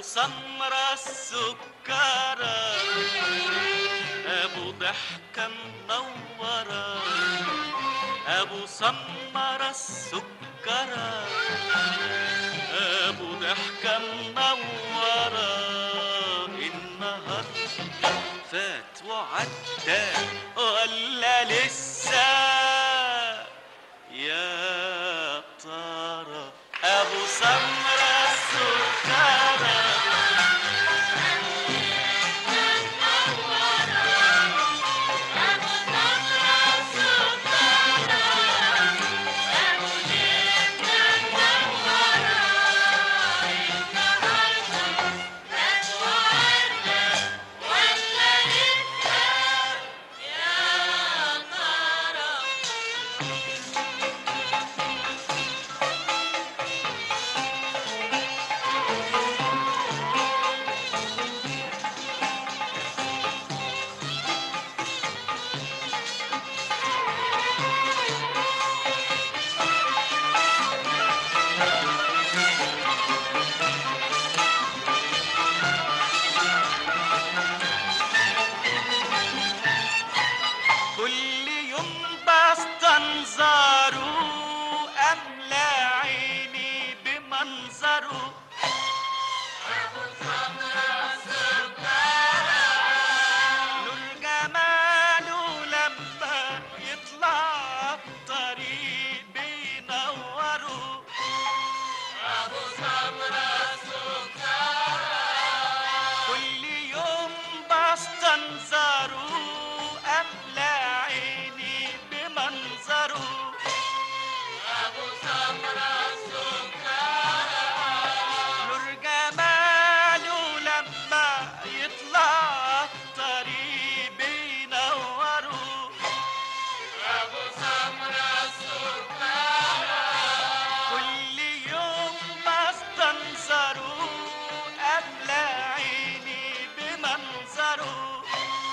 سمرة السكرة أبو ضحكة منورة أبو سمرة السكرة أبو ضحكة منورة النهاردة فات وعدى ولا لسه يا ترى أبو سمرة السكرة كل يوم بستنظره أملى عيني بمنظره نور جماله لما يطلع الطريق بينوره كل يوم بستنظره أملى عيني بمنظره نور جماله لما يطلع الطريق بينوره كل يوم بستنظره أملى عيني بمنظره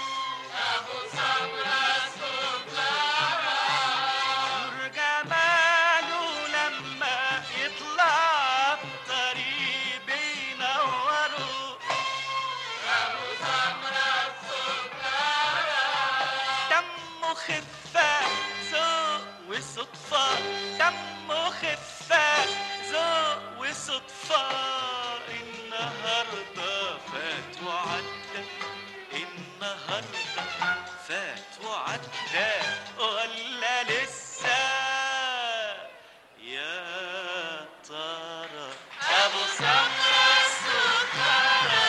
نور جماله لما يطلع الطريق بينوره دمه خفة ذوق وصدفة دمه خفة ذوق وصدفة النهاردة فات وعدى النهاردة فات وعدى ولا لسه يا ترى أبو سمرة السكرة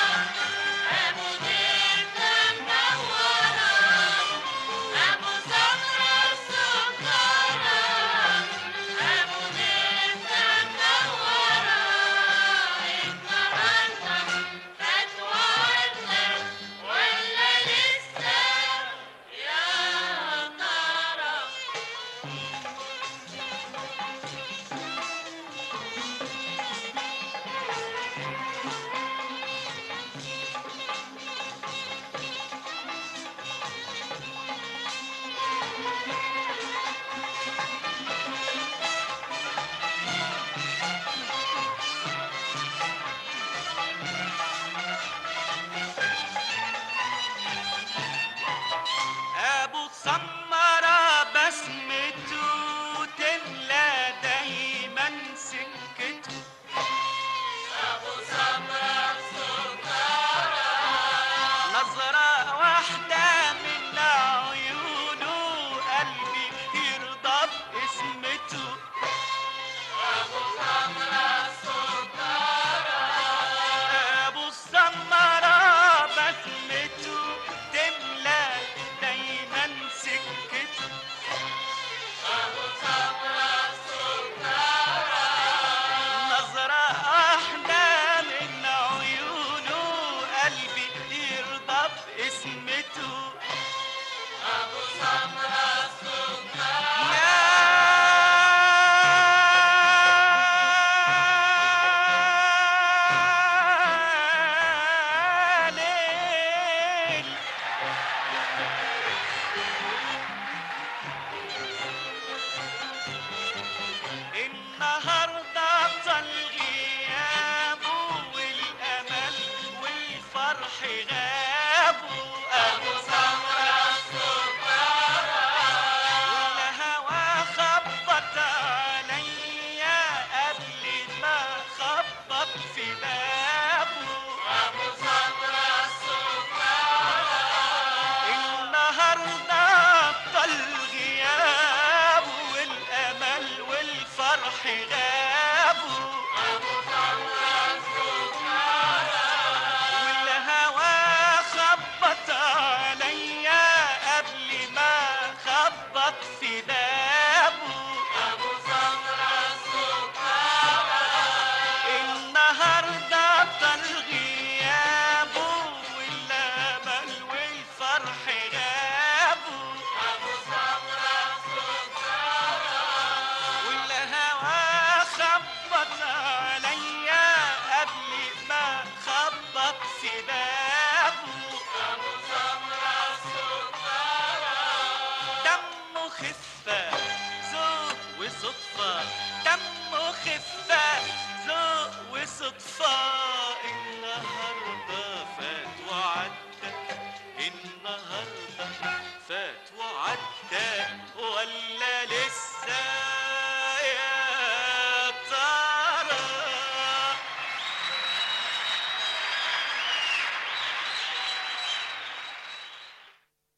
ابو سمرة بسمته تملى دايما سكته نظرة واحدة من عيونه قلبي يرضى باسمته ابو السمرة بسمته تملى دايما سكته نظرة واحدة من عيونه قلبي يرضى باسمته يا ليل النهارده طال غيابه والامل صدفة